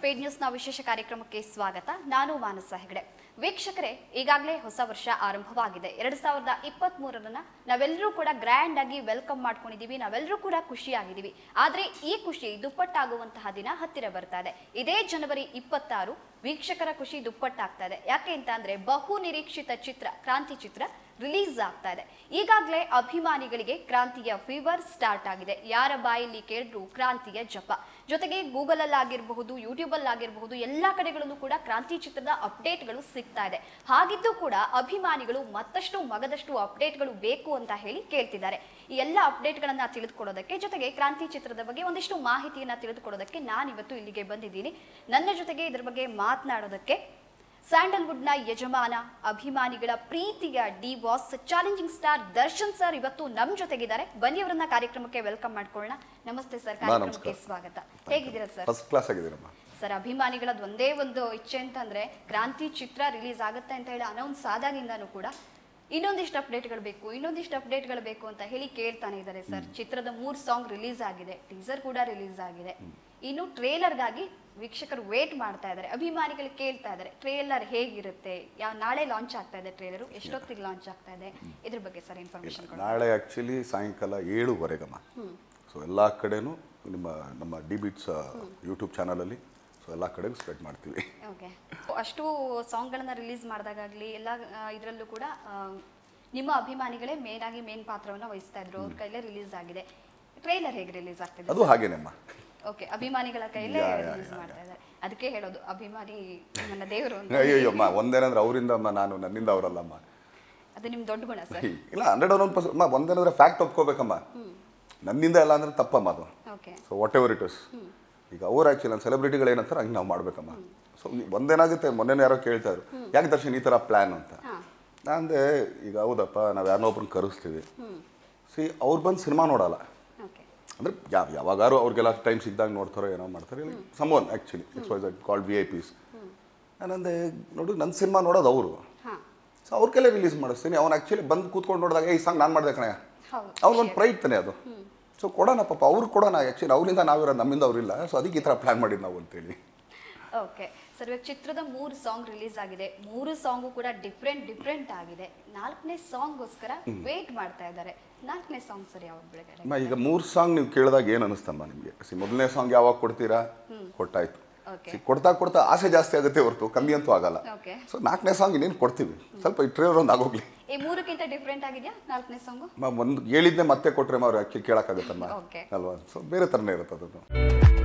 Paid ನ್ಯೂಸ್ನ ವಿಶೇಷ ಕಾರ್ಯಕ್ರಮಕ್ಕೆ ಸ್ವಾಗತ ನಾನು ಮಾನಸ ಹೆಗಡೆ ವೀಕ್ಷಕರೇ ಈಗಾಗಲೇ ಹೊಸ ವರ್ಷ ಆರಂಭವಾಗಿದೆ ಎರಡ್ ಸಾವಿರದ ಇಪ್ಪತ್ತ್ ಮೂರರನ್ನ ನಾವೆಲ್ಲರೂ ಕೂಡ ಗ್ರ್ಯಾಂಡ್ ಆಗಿ ವೆಲ್ಕಮ್ ಮಾಡ್ಕೊಂಡಿದೀವಿ ನಾವೆಲ್ಲರೂ ಕೂಡ ಖುಷಿಯಾಗಿದ್ದೀವಿ ಆದ್ರೆ ಈ ಖುಷಿ ದುಪ್ಪಟ್ಟಾಗುವಂತಹ ದಿನ ಹತ್ತಿರ ಬರ್ತಾ ಇದೆ ಇದೇ ಜನವರಿ ಇಪ್ಪತ್ತಾರು ವೀಕ್ಷಕರ ಖುಷಿ ದುಪ್ಪಟ್ಟಾಗ್ತಾ ಇದೆ ಯಾಕೆ ಅಂತ ಅಂದ್ರೆ ಬಹು ನಿರೀಕ್ಷಿತ ಚಿತ್ರ ಕ್ರಾಂತಿ ಚಿತ್ರ ರಿಲೀಸ್ ಆಗ್ತಾ ಇದೆ ಈಗಾಗಲೇ ಅಭಿಮಾನಿಗಳಿಗೆ ಕ್ರಾಂತಿಯ ಫೀವರ್ ಸ್ಟಾರ್ಟ್ ಆಗಿದೆ ಯಾರ ಬಾಯಲ್ಲಿ ಕೇಳಿದ್ರು ಕ್ರಾಂತಿಯ ಜಪ ಜೊತೆಗೆ ಗೂಗಲ್ ಅಲ್ಲಿ ಆಗಿರಬಹುದು ಯೂಟ್ಯೂಬ್ ಅಲ್ಲಿ ಆಗಿರಬಹುದು ಎಲ್ಲಾ ಕಡೆಗಳಲ್ಲೂ ಕೂಡ ಕ್ರಾಂತಿ ಚಿತ್ರದ ಅಪ್ಡೇಟ್ಗಳು ಸಿಗ್ತಾ ಇದೆ ಹಾಗಿದ್ದು ಕೂಡ ಅಭಿಮಾನಿಗಳು ಮತ್ತಷ್ಟು ಮಗದಷ್ಟು ಅಪ್ಡೇಟ್ಗಳು ಬೇಕು ಅಂತ ಹೇಳಿ ಕೇಳ್ತಿದ್ದಾರೆ ಈ ಎಲ್ಲ ಅಪ್ಡೇಟ್ಗಳನ್ನ ತಿಳಿದುಕೊಳ್ಳೋದಕ್ಕೆ ಜೊತೆಗೆ ಕ್ರಾಂತಿ ಚಿತ್ರದ ಬಗ್ಗೆ ಒಂದಿಷ್ಟು ಮಾಹಿತಿಯನ್ನ ತಿಳಿದುಕೊಳ್ಳೋದಕ್ಕೆ ನಾನಿವತ್ತು ಇಲ್ಲಿಗೆ ಬಂದಿದ್ದೀನಿ ನನ್ನ ಜೊತೆಗೆ ಇದ್ರ ಬಗ್ಗೆ ಮಾತನಾಡೋದಕ್ಕೆ ಸ್ಯಾಂಡಲ್ವುಡ್ನ ಯಜಮಾನ ಅಭಿಮಾನಿಗಳ ಪ್ರೀತಿಯ D boss challenging star Darshan sir ಇವತ್ತು ನಮ್ ಜೊತೆಗಿದ್ದಾರೆ ಬನ್ನಿ ಅವರನ್ನ ಕಾರ್ಯಕ್ರಮಕ್ಕೆ ವೆಲ್ಕಮ್ ಮಾಡ್ಕೊಳ್ಳೋಣ ನಮಸ್ತೆ ಸರ್ ಕಾರ್ಯಕ್ರಮಕ್ಕೆ ನಮಸ್ಕಾರ. ಸ್ವಾಗತ ಹೇಗಿದ್ದೀರಾ ಸರ್ ಫಸ್ಟ್ ಕ್ಲಾಸ್ ಆಗಿದ್ದೀರಮ್ಮ ಸರ್ ಅಭಿಮಾನಿಗಳದ್ದು ಒಂದೇ ಒಂದು ಇಚ್ಛೆ ಅಂತಂದ್ರೆ ಕ್ರಾಂತಿ ಚಿತ್ರ ರಿಲೀಸ್ ಆಗುತ್ತೆ ಅಂತ ಹೇಳಿ ಅನೌನ್ಸ್ ಆದಾಗಿಂದಾನು ಕೂಡ ಇನ್ನೊಂದಿಷ್ಟು ಅಪ್ಡೇಟ್ಗಳು ಬೇಕು ಇನ್ನೊಂದಿಷ್ಟು ಅಪ್ಡೇಟ್ಗಳು ಬೇಕು ಅಂತ ಹೇಳಿ ಕೇಳ್ತಾನೆ ಇದ್ದಾರೆ ಸರ್ ಚಿತ್ರದ ಮೂರ್ ಸಾಂಗ್ ರಿಲೀಸ್ ಆಗಿದೆ ಟೀಸರ್ ಕೂಡ ರಿಲೀಸ್ ಆಗಿದೆ ಇನ್ನು ಟ್ರೇಲರ್ಗಾಗಿ ವೀಕ್ಷಕರು ವೇಟ್ ಮಾಡ್ತಾ ಇದ್ದಾರೆ ಅಭಿಮಾನಿಗಳು ಕೇಳ್ತಾ ಇದ್ದಾರೆ ಟ್ರೇಲರ್ ಹೇಗಿರುತ್ತೆ ಯಾವ ನಾಳೆ ಲಾಂಚ್ ಆಗ್ತಾ ಇದೆ ಟ್ರೇಲರು ಎಷ್ಟೊತ್ತಿಗೆ ಲಾಂಚ್ ಆಗ್ತಾ ಇದೆ ಇದ್ರ ಬಗ್ಗೆ ಸರ್ ಇನ್ಫಾರ್ಮೇಶನ್ ಕೊಡಿ ನಾಳೆ ಆ್ಯಕ್ಚುಲಿ ಸಾಯಂಕಾಲ ಏಳುವರೆಗಮ್ಮ ಸೊ ಎಲ್ಲ ಕಡೆನೂ ನಿಮ್ಮ ನಮ್ಮ ಡಿ ಬಿಟ್ಸ್ ಯೂಟ್ಯೂಬ್ ಚಾನಲಲ್ಲಿ ಸೊ ಎಲ್ಲ ಕಡೆಗೂ ಸ್ಪ್ರೆಡ್ ಮಾಡ್ತೀವಿ ಓಕೆ ಅಷ್ಟು ಸಾಂಗ್ಗಳನ್ನ ರಿಲೀಸ್ ಮಾಡಿದಾಗಲಿ ಎಲ್ಲ ಇದರಲ್ಲೂ ಕೂಡ ಆ, ನಿಮ್ಮ ಅಭಿಮಾನಿಗಳೇ ಮೇನ್ ಆಗಿ ಮೇನ್ ಪಾತ್ರವನ್ನ ವಹಿಸ್ತಾ ಇದ್ರು ಅವ್ರ ಕೈಲೇ ರಿಲೀಸ್ ಆಗಿದೆ ಟ್ರೈಲರ್ ಹೇಗೆ ರಿಲೀಸ್ ಆಗ್ತಿದೆ ಅದು ಹಾಗೇನಮ್ಮ ಓಕೆ ಅಭಿಮಾನಿಗಳ ಕೈಲೇ ಯಾ, ಯಾ, ರಿಲೀಸ್ ಯಾ, ಮಾಡ್ತಾ ಇದ್ದಾರೆ ಅದಕ್ಕೆ ಹೇಳೋದು ಅಭಿಮಾನಿ ನನ್ನ ದೇವರು ಅಂತ ಅಯ್ಯಯ್ಯಮ್ಮ ಒಂದೇನಂದ್ರೆ ಅವರಿಂದ ಅಮ್ಮ ನಾನು ನನ್ನಿಂದ ಅವರಲ್ಲಮ್ಮ ಅದು ನಿಮ್ ದೊಡ್ಡ ಗುಣ ಸರ್ ಇಲ್ಲ ಹಂಡ್ರೆಡ್ ಒನ್ ಪರ್ಸೆಂಟ್ ಅಮ್ಮ ಒಂದೇನಂದ್ರೆ ಫ್ಯಾಕ್ಟ್ ಒಪ್ಕೋಬೇಕಮ್ಮ ನನ್ನಿಂದ ಎಲ್ಲ ಅಂದ್ರೆ ತಪ್ಪಮ್ಮ ಅದು okay so whatever it is ಈಗ ಅವ್ರು ಆ್ಯಕ್ಚುಲಿ ನನ್ನ ಸೆಲೆಬ್ರಿಟಿಗಳು ಏನಂತಾರೆ ಹಂಗೆ ನಾವು ಮಾಡ್ಬೇಕಮ್ಮ ಸೊ ಒಂದೇನಾಗುತ್ತೆ ಮೊನ್ನೆ ಯಾರೋ ಕೇಳ್ತಾ ಇದ್ರು ಯಾಕೆ ದರ್ಶನ್ ಈ ಥರ ಪ್ಲ್ಯಾನ್ ಅಂತ ಹಾ ನಾಂದೆ ಈಗ ಹೌದಪ್ಪ ನಾವು ಯಾರನ್ನೋ ಒಬ್ರನ್ನ ಕರೆಸ್ತೀವಿ ಸಿ ಅವ್ರು ಬಂದು ಸಿನಿಮಾ ನೋಡಲ್ಲ ಓಕೆ ಅಂದರೆ ಯಾವ ಯಾವಾಗಾರು ಅವ್ರಿಗೆಲ್ಲ ಟೈಮ್ ಸಿಕ್ಕಿದಾಗ ನೋಡ್ತಾರೋ ಏನೋ ಮಾಡ್ತಾರೆ someone actually it's was called V I Ps ನಾನಂದೆ ನೋಡಿ ನನ್ನ ಸಿನಿಮಾ ನೋಡೋದು ಅವರು ಹಾ ಸೊ ಅವ್ರ ಕೈಲೇ ರಿಲೀಸ್ ಮಾಡಿಸ್ತೀನಿ ಅವ್ನು ಆ್ಯಕ್ಚುಲಿ ಬಂದು ಕೂತ್ಕೊಂಡು ನೋಡಿದಾಗ ಈ ಸಾಂಗ್ ನಾನು ಮಾಡಿದೆ ಕಣೆ ಹೌದು ಅವ್ನಿಗೊಂದು ಪ್ರೈಡ್ ತಾನೆ ಅದು ಸೊ ಕೊಡೋಣ ಪಾಪ ಅವ್ರು ಕೊಡೋಣ ಆ್ಯಕ್ಚುಲಿ ಅವರಿಂದ ನಾವಿರೋ ನಮ್ಮಿಂದ ಅವರಿಲ್ಲ ಸೊ ಅದಕ್ಕೆ ಈ ಥರ ಪ್ಲ್ಯಾನ್ ಮಾಡಿದ್ದು ನಾವು ಅಂತೇಳಿ ಓಕೆ ಸರ್ ಇವಾಗ ಚಿತ್ರದ ಮೂರು ಸಾಂಗ್ ರಿಲೀಸ್ ಆಗಿದೆ ಮೂರು ಸಾಂಗು ಕೂಡ ಡಿಫ್ರೆಂಟ್ ಡಿಫ್ರೆಂಟ್ ಆಗಿದೆ ನಾಲ್ಕನೇ ಸಾಂಗ್ಗೋಸ್ಕರ ವೇಟ್ ಮಾಡ್ತಾ ಇದ್ದಾರೆ ನಾಲ್ಕನೇ ಸಾಂಗ್ ಸರ್ ಯಾವಾಗ ಬೆಳಗ್ಗೆ ಅಮ್ಮ ಈಗ ಮೂರು ಸಾಂಗ್ ನೀವು ಕೇಳಿದಾಗ ಏನು ಅನಿಸ್ತಮ್ಮ ನಿಮಗೆ ಸಿ ಮೊದಲನೇ ಸಾಂಗ್ ಯಾವಾಗ ಕೊಡ್ತೀರಾ ಕೊಟ್ಟಾಯ್ತು ಓಕೆ ಸಿ ಕೊಡ್ತಾ ಕೊಡ್ತಾ ಆಸೆ ಜಾಸ್ತಿ ಆಗುತ್ತೆ ಹೊರತು ಕಮ್ಮಿ ಅಂತೂ ಆಗಲ್ಲ ಓಕೆ ಸೊ ನಾಲ್ಕನೇ ಸಾಂಗ್ ಇನ್ನೇನು ಕೊಡ್ತೀವಿ ಸ್ವಲ್ಪ ಈ ಟ್ರೇಲರ್ ಒಂದು ಆಗೋಗ್ಲಿ ಈ ಮೂರಕ್ಕಿಂತ ಡಿಫ್ರೆಂಟ್ ಆಗಿದೆಯಾ ನಾಲ್ಕನೇ ಸಾಂಗು ಮ- ಒಂದು ಹೇಳಿದ್ದೆ ಮತ್ತೆ ಕೊಟ್ಟರೆ ಅವ್ರು ಆ್ಯಕ್ಚುಲಿ ಕೇಳೋಕ್ಕಾಗುತ್ತಮ್ಮ Okay. ಅಲ್ವಾ ಸೊ ಬೇರೆ ಥರನೇ ಇರುತ್ತೆ ಅದನ್ನು